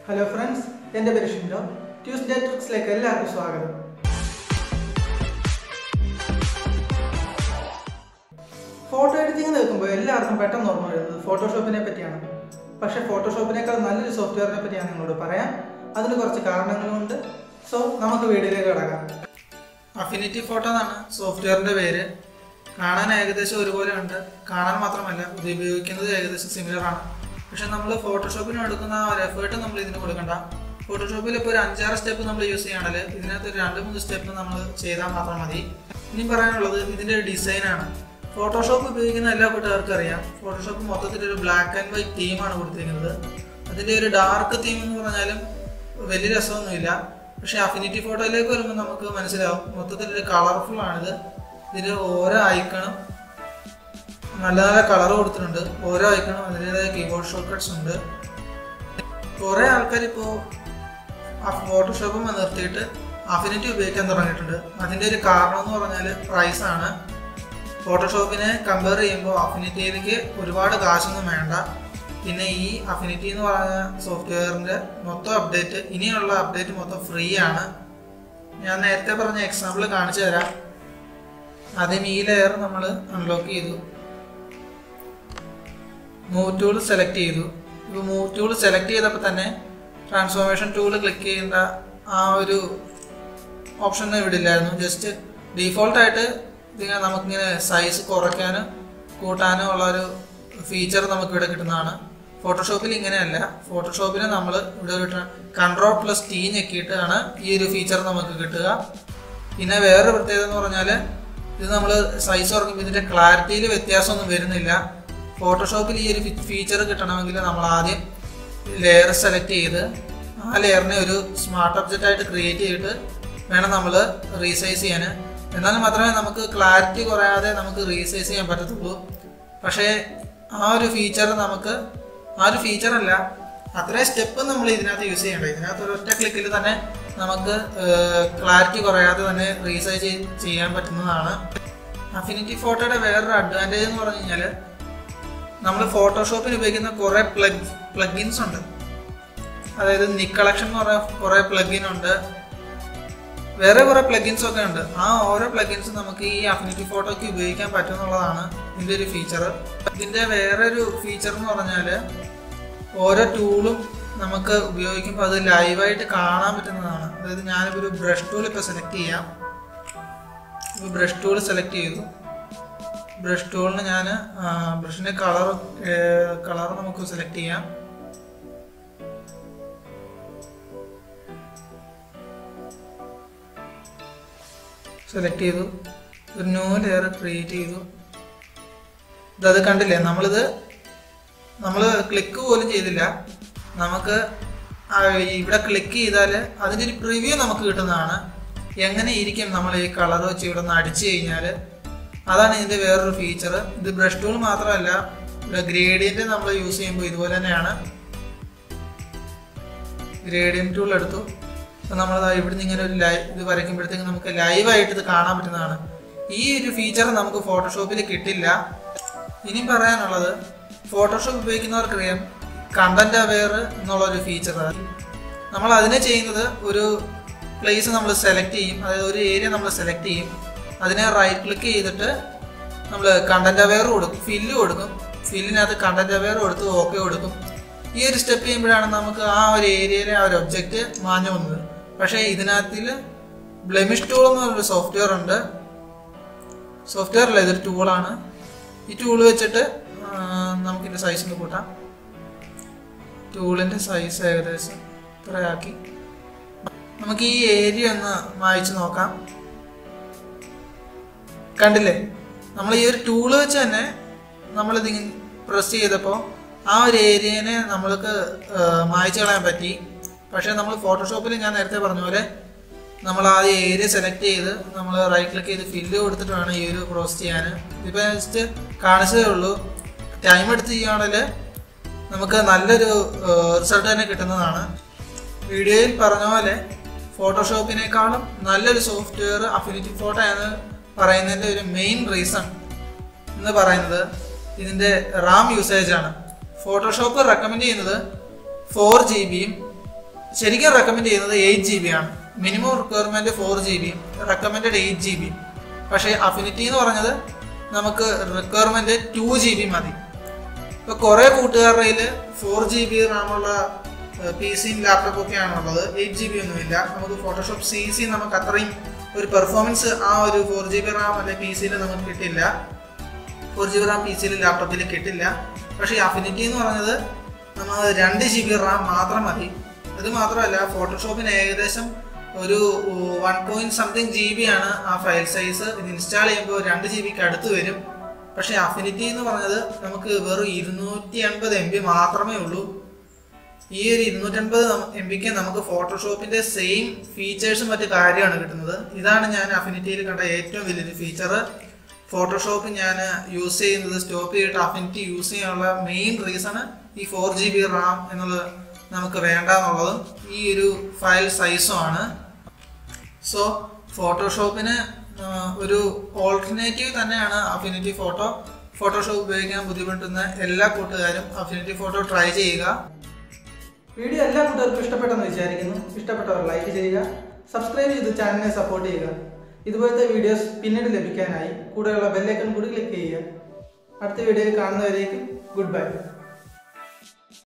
hello friends എൻ്റെ പേര് Shindo Tuesday ട്രിക്സിലേക്ക് എല്ലാവർക്കും സ്വാഗതം ഫോട്ടോ എഡിറ്റിംഗ് നിൽക്കുമ്പോൾ എല്ലാവർക്കും പെട്ടെന്ന് ഓർമ്മ വരുന്നത് ഫോട്ടോഷോപ്പിനെ പറ്റിയാണ് പക്ഷേ ഫോട്ടോഷോപ്പിനേക്കാൾ നല്ലൊരു സോഫ്റ്റ്വെയറിനെ പറ്റി ഞാൻ നിങ്ങളോട് പറയാം അതിന് കുറച്ച് കാരണങ്ങളുണ്ട് സോ നമുക്ക് വീഡിയോയിലേക്ക് കിടക്കാം അഫിനിറ്റി ഫോട്ടോ എന്നാണ് സോഫ്റ്റ്വെയറിൻ്റെ പേര് കാണാൻ ഏകദേശം ഒരുപോലെ ഉണ്ട് കാണാൻ മാത്രമല്ല ഇത് ഉപയോഗിക്കുന്നത് ഏകദേശം സിമിലർ ആണ് പക്ഷെ നമ്മൾ ഫോട്ടോഷോപ്പിന് എടുക്കുന്ന ആ ഒരു എഫേർട്ട് നമ്മൾ ഇതിന് കൊടുക്കണ്ട ഫോട്ടോഷോപ്പിൽ ഇപ്പോൾ ഒരു അഞ്ചാറ് സ്റ്റെപ്പ് നമ്മൾ യൂസ് ചെയ്യുകയാണെങ്കിൽ ഇതിനകത്ത് ഒരു രണ്ട് മൂന്ന് സ്റ്റെപ്പ് നമ്മൾ ചെയ്താൽ മാത്രം മതി ഇനി പറയാനുള്ളത് ഇതിൻ്റെ ഒരു ഡിസൈനാണ് ഫോട്ടോഷോപ്പ് ഉപയോഗിക്കുന്ന എല്ലാ കൂട്ടുകാർക്കും അറിയാം ഫോട്ടോഷോപ്പ് മൊത്തത്തിൽ ഒരു ബ്ലാക്ക് ആൻഡ് വൈറ്റ് തീമാണ് കൊടുത്തിരിക്കുന്നത് അതിൻ്റെ ഒരു ഡാർക്ക് തീം എന്ന് പറഞ്ഞാലും വലിയ രസമൊന്നുമില്ല പക്ഷേ അഫിനിറ്റി ഫോട്ടോയിലേക്ക് വരുമ്പോൾ നമുക്ക് മനസ്സിലാവും മൊത്തത്തിൽ ഒരു കളർഫുൾ ആണിത് ഇതിൽ ഓരോ ഐക്കണും നല്ല നല്ല കളർ കൊടുത്തിട്ടുണ്ട് ഓരോ ഐക്കണും അതിൻ്റെതായ കീബോർഡ് ഷോർട്ട് കട്ട്സ് ഉണ്ട് കുറേ ആൾക്കാർ ഇപ്പോൾ ഫോട്ടോഷോപ്പും നിർത്തിയിട്ട് അഫിനിറ്റി ഉപയോഗിക്കാൻ തുടങ്ങിയിട്ടുണ്ട് അതിൻ്റെ ഒരു കാരണം എന്ന് പറഞ്ഞാൽ പ്രൈസ് ആണ് ഫോട്ടോഷോപ്പിനെ കമ്പയർ ചെയ്യുമ്പോൾ അഫിനിറ്റിയിലേക്ക് ഒരുപാട് കാശൊന്നും വേണ്ട പിന്നെ ഈ അഫിനിറ്റി എന്ന് പറഞ്ഞ സോഫ്റ്റ്വെയറിൻ്റെ മൊത്തം അപ്ഡേറ്റ് ഇനിയുള്ള അപ്ഡേറ്റ് മൊത്തം ഫ്രീ ആണ് ഞാൻ നേരത്തെ പറഞ്ഞ എക്സാമ്പിൾ കാണിച്ചു തരാം ആദ്യം ഈ ലെയർ നമ്മൾ അൺലോക്ക് ചെയ്തു മൂവ് ടൂൾ സെലക്ട് ചെയ്തു ഇപ്പോൾ മൂവ് ടൂൾ സെലക്ട് ചെയ്തപ്പോൾ തന്നെ ട്രാൻസ്ഫോർമേഷൻ ടൂൾ ക്ലിക്ക് ചെയ്യേണ്ട ആ ഒരു ഓപ്ഷൻ ഇവിടെ ഇല്ലായിരുന്നു ജസ്റ്റ് ഡീഫോൾട്ടായിട്ട് ഇതിങ്ങനെ നമുക്കിങ്ങനെ സൈസ് കുറയ്ക്കാനും കൂട്ടാനും ഉള്ള ഒരു ഫീച്ചർ നമുക്ക് ഇവിടെ കിട്ടുന്നതാണ് ഫോട്ടോഷോപ്പിൽ ഇങ്ങനെയല്ല ഫോട്ടോഷോപ്പിൽ നമ്മൾ ഇവിടെ ഒരു കൺട്രോൾ പ്ലസ് ടി ഞെക്കിയിട്ടാണ് ഈ ഒരു ഫീച്ചർ നമുക്ക് കിട്ടുക പിന്നെ വേറൊരു പ്രത്യേകത എന്ന് പറഞ്ഞാൽ ഇത് നമ്മൾ സൈസ് കുറയ്ക്കുമ്പോൾ ഇതിൻ്റെ ക്ലാരിറ്റിയിൽ വ്യത്യാസമൊന്നും വരുന്നില്ല ഫോട്ടോഷോപ്പിൽ ഈ ഒരു ഫീച്ചർ കിട്ടണമെങ്കിൽ നമ്മൾ ആദ്യം ലെയർ സെലക്ട് ചെയ്ത് ആ ലെയറിനെ ഒരു സ്മാർട്ട് ഒബ്ജക്റ്റ് ആയിട്ട് ക്രിയേറ്റ് ചെയ്തിട്ട് വേണം നമ്മൾ റീസൈസ് ചെയ്യാൻ എന്നാൽ മാത്രമേ നമുക്ക് ക്ലാരിറ്റി കുറയാതെ നമുക്ക് റീസൈസ് ചെയ്യാൻ പറ്റത്തുള്ളൂ പക്ഷേ ആ ഒരു ഫീച്ചർ നമുക്ക് ആ ഒരു ഫീച്ചർ അല്ല അത്രയും സ്റ്റെപ്പ് നമ്മൾ ഇതിനകത്ത് യൂസ് ചെയ്യേണ്ട ഇതിനകത്ത് ഒരൊറ്റ ക്ലിക്കിൽ തന്നെ നമുക്ക് ക്ലാരിറ്റി കുറയാതെ തന്നെ റീസൈസ് ചെയ്യാൻ പറ്റുന്നതാണ് അഫിനിറ്റി ഫോട്ടോയുടെ വേറൊരു അഡ്വാൻറ്റേജ് എന്ന് പറഞ്ഞു കഴിഞ്ഞാൽ നമ്മൾ ഫോട്ടോഷോപ്പിൽ ഉപയോഗിക്കുന്ന കുറേ പ്ലഗ് പ്ലഗിൻസ് ഉണ്ട് അതായത് നിക് കളക്ഷൻ എന്ന് പറഞ്ഞ കുറേ പ്ലഗിൻ ഉണ്ട് വേറെ കുറേ പ്ലഗിൻസ് ഒക്കെ ഉണ്ട് ആ ഓരോ പ്ലഗിൻസും നമുക്ക് ഈ അഫിനിറ്റി ഫോട്ടോയ്ക്ക് ഉപയോഗിക്കാൻ പറ്റും എന്നുള്ളതാണ് ഇതിൻ്റെ ഒരു ഫീച്ചർ ഇതിൻ്റെ വേറൊരു ഫീച്ചർ എന്ന് പറഞ്ഞാൽ ഓരോ ടൂളും നമുക്ക് ഉപയോഗിക്കുമ്പോൾ അത് ലൈവായിട്ട് കാണാൻ പറ്റുന്നതാണ് അതായത് ഞാനിപ്പോൾ ഒരു ബ്രഷ് ടൂൾ ഇപ്പോൾ സെലക്ട് ചെയ്യാം ഇപ്പോൾ ബ്രഷ് ടൂൾ സെലക്ട് ചെയ്തു ബ്രഷ് ടൂളിന് ഞാൻ ബ്രഷിൻ്റെ കളർ കളർ നമുക്ക് സെലക്ട് ചെയ്യാം സെലക്ട് ചെയ്തു ഒരു ന്യൂ ലെയർ ക്രിയേറ്റ് ചെയ്തു ഇതത് കണ്ടില്ലേ നമ്മളിത് നമ്മൾ ക്ലിക്ക് പോലും ചെയ്തില്ല നമുക്ക് ആ ഇവിടെ ക്ലിക്ക് ചെയ്താൽ അതിൻ്റെ ഒരു പ്രിവ്യൂ നമുക്ക് കിട്ടുന്നതാണ് എങ്ങനെ ഇരിക്കും നമ്മൾ ഈ കളർ വെച്ച് ഇവിടെ നിന്ന് അടിച്ചു കഴിഞ്ഞാൽ അതാണ് ഇതിൻ്റെ വേറൊരു ഫീച്ചർ ഇത് ബ്രഷ് ടൂൾ മാത്രമല്ല ഇവിടെ ഗ്രേഡിയൻ്റ് നമ്മൾ യൂസ് ചെയ്യുമ്പോൾ ഇതുപോലെ തന്നെയാണ് ഗ്രേഡിയൻ ടൂൾ എടുത്തു അപ്പോൾ നമ്മൾ ഇവിടുന്ന് ഇങ്ങനെ ഒരു ലൈവ് ഇത് വരയ്ക്കുമ്പോഴത്തേക്ക് നമുക്ക് ലൈവായിട്ട് ഇത് കാണാൻ പറ്റുന്നതാണ് ഈ ഒരു ഫീച്ചർ നമുക്ക് ഫോട്ടോഷോപ്പിൽ കിട്ടില്ല ഇനി പറയാനുള്ളത് ഫോട്ടോഷോപ്പ് ഉപയോഗിക്കുന്നവർക്കറിയാം കണ്ടന്റ് അവെയർ എന്നുള്ള ഒരു ഫീച്ചർ നമ്മൾ അതിനെ ചെയ്യുന്നത് ഒരു പ്ലേസ് നമ്മൾ സെലക്ട് ചെയ്യും അതായത് ഒരു ഏരിയ നമ്മൾ സെലക്ട് ചെയ്യും അതിനെ റൈറ്റ് ക്ലിക്ക് ചെയ്തിട്ട് നമ്മൾ കണ്ടന്റ് അവെയർ കൊടുക്കും ഫില്ല് കൊടുക്കും ഫില്ലിനകത്ത് കണ്ടന്റ് അവെയർ കൊടുത്ത് ഓക്കെ കൊടുക്കും ഈ ഒരു സ്റ്റെപ്പ് ചെയ്യുമ്പോഴാണ് നമുക്ക് ആ ഒരു ഏരിയയിലെ ആ ഒരു ഒബ്ജക്റ്റ് മാഞ്ഞു പോകുന്നത് പക്ഷേ ഇതിനകത്തിൽ ബ്ലെമിഷ് ടൂൾ എന്ന് പറഞ്ഞൊരു സോഫ്റ്റ്വെയർ ഉണ്ട് സോഫ്റ്റ്വെയർ അല്ല ഇതൊരു ടൂളാണ് ഈ ടൂൾ വെച്ചിട്ട് നമുക്കിൻ്റെ സൈസ് ഒന്ന് കൂട്ടാം ടൂളിൻ്റെ സൈസ് ഏകദേശം ഇത്രയാക്കി നമുക്ക് ഈ ഏരിയ ഒന്ന് വായിച്ചു നോക്കാം കണ്ടില്ലേ നമ്മൾ ഈ ഒരു ടൂള് വെച്ച് തന്നെ നമ്മളിത് പ്രസ് ചെയ്തപ്പോൾ ആ ഒരു ഏരിയനെ നമ്മൾക്ക് മായ്ച്ചു കളയാൻ പറ്റി പക്ഷേ നമ്മൾ ഫോട്ടോഷോപ്പിൽ ഞാൻ നേരത്തെ പറഞ്ഞ പോലെ നമ്മൾ ആദ്യം ഏരിയ സെലക്ട് ചെയ്ത് നമ്മൾ റൈറ്റ് ക്ലിക്ക് ചെയ്ത് ഫില്ല് കൊടുത്തിട്ട് വേണം ഈ ഒരു ക്രോസ് ചെയ്യാൻ ഇപ്പോൾ ജസ്റ്റ് കാണിച്ചതേ ഉള്ളൂ ടൈം എടുത്ത് ചെയ്യുകയാണെങ്കിൽ നമുക്ക് നല്ലൊരു റിസൾട്ട് തന്നെ കിട്ടുന്നതാണ് വീഡിയോയിൽ പറഞ്ഞ പോലെ ഫോട്ടോഷോപ്പിനേക്കാളും നല്ലൊരു സോഫ്റ്റ്വെയർ അഫിനിറ്റി ഫോട്ടോ എന്ന് പറയുന്നതിൻ്റെ ഒരു മെയിൻ റീസൺ എന്ന് പറയുന്നത് ഇതിൻ്റെ റാം യൂസേജ് ആണ് ഫോട്ടോഷോപ്പ് റെക്കമെൻഡ് ചെയ്യുന്നത് ഫോർ ജി ബിയും ശരിക്കും റെക്കമെൻഡ് ചെയ്യുന്നത് എയ്റ്റ് ജി ബി ആണ് മിനിമം റിക്വയർമെന്റ് ഫോർ ജി ബിയും റെക്കമെൻഡഡ് എയ്റ്റ് ജി ബി പക്ഷേ അഫിനിറ്റി എന്ന് പറഞ്ഞത് നമുക്ക് റിക്വയർമെന്റ് ടു ജി ബി മതി ഇപ്പൊ കുറെ കൂട്ടുകാരുടെ കയ്യിൽ ഫോർ ജി ബി റാമുള്ള പി സിയും ലാപ്ടോപ്പ് ഒക്കെയാണ് ഉള്ളത് എയ്റ്റ് ജി ബി ഒന്നുമില്ല നമുക്ക് ഫോട്ടോഷോപ്പ് സി സി നമുക്ക് അത്രയും ഒരു പെർഫോമൻസ് ആ ഒരു ഫോർ ജി ബി റാം അല്ലെ പി സിയിൽ നമുക്ക് കിട്ടില്ല four G B RAM P സിയിൽ ലാപ്ടോപ്പിൽ കിട്ടില്ല പക്ഷേ ഈ അഫിനിറ്റി എന്ന് പറഞ്ഞത് നമ്മൾ രണ്ട് ജി ബി റാം മാത്രം മതി അത് മാത്രമല്ല ഫോട്ടോഷോപ്പിന് ഏകദേശം ഒരു one point something G B ആണ് ആ ഫയൽ സൈസ് ഇത് ഇൻസ്റ്റാൾ ചെയ്യുമ്പോൾ രണ്ട് ജി ബിക്ക് അടുത്ത് വരും പക്ഷേ അഫിനിറ്റി എന്ന് പറഞ്ഞത് നമുക്ക് വെറും ഇരുന്നൂറ്റി എൺപത് എം ബി മാത്രമേ ഉള്ളൂ ഈ ഒരു ഇരുന്നൂറ്റൻപത് എം ബിക്ക് നമുക്ക് ഫോട്ടോഷോപ്പിന്റെ സെയിം ഫീച്ചേഴ്സും മറ്റു കാര്യമാണ് കിട്ടുന്നത് ഇതാണ് ഞാൻ അഫിനിറ്റിയിൽ കണ്ട ഏറ്റവും വലിയൊരു ഫീച്ചർ ഫോട്ടോഷോപ്പ് ഞാൻ യൂസ് ചെയ്യുന്നത് സ്റ്റോപ്പ് ചെയ്തിട്ട് അഫിനിറ്റി യൂസ് ചെയ്യാനുള്ള മെയിൻ റീസൺ ഈ ഫോർ ജി ബി റാം എന്നുള്ളത് നമുക്ക് വേണ്ട എന്നുള്ളതും ഈ ഒരു ഫയൽ സൈസും ആണ് സോ ഫോട്ടോഷോപ്പിന് ഒരു ഓൾട്ടർനേറ്റീവ് തന്നെയാണ് അഫിനിറ്റി ഫോട്ടോ ഫോട്ടോഷോപ്പ് ഉപയോഗിക്കാൻ ബുദ്ധിമുട്ടുന്ന എല്ലാ കൂട്ടുകാരും അഫിനിറ്റി ഫോട്ടോ ട്രൈ ചെയ്യുക വീഡിയോ എല്ലാ കൂട്ടുകാർക്കും ഇഷ്ടപ്പെട്ടെന്ന് വിചാരിക്കുന്നു ഇഷ്ടപ്പെട്ടവർ ലൈക്ക് ചെയ്യുക സബ്സ്ക്രൈബ് ചെയ്ത് ചാനലിനെ സപ്പോർട്ട് ചെയ്യുക ഇതുപോലത്തെ വീഡിയോസ് പിന്നീട് ലഭിക്കാനായി കൂടെയുള്ള ബെല്ലൈക്കൺ കൂടി ക്ലിക്ക് ചെയ്യുക അടുത്ത വീഡിയോയിൽ കാണുന്നവരേക്കും ഗുഡ് ബൈ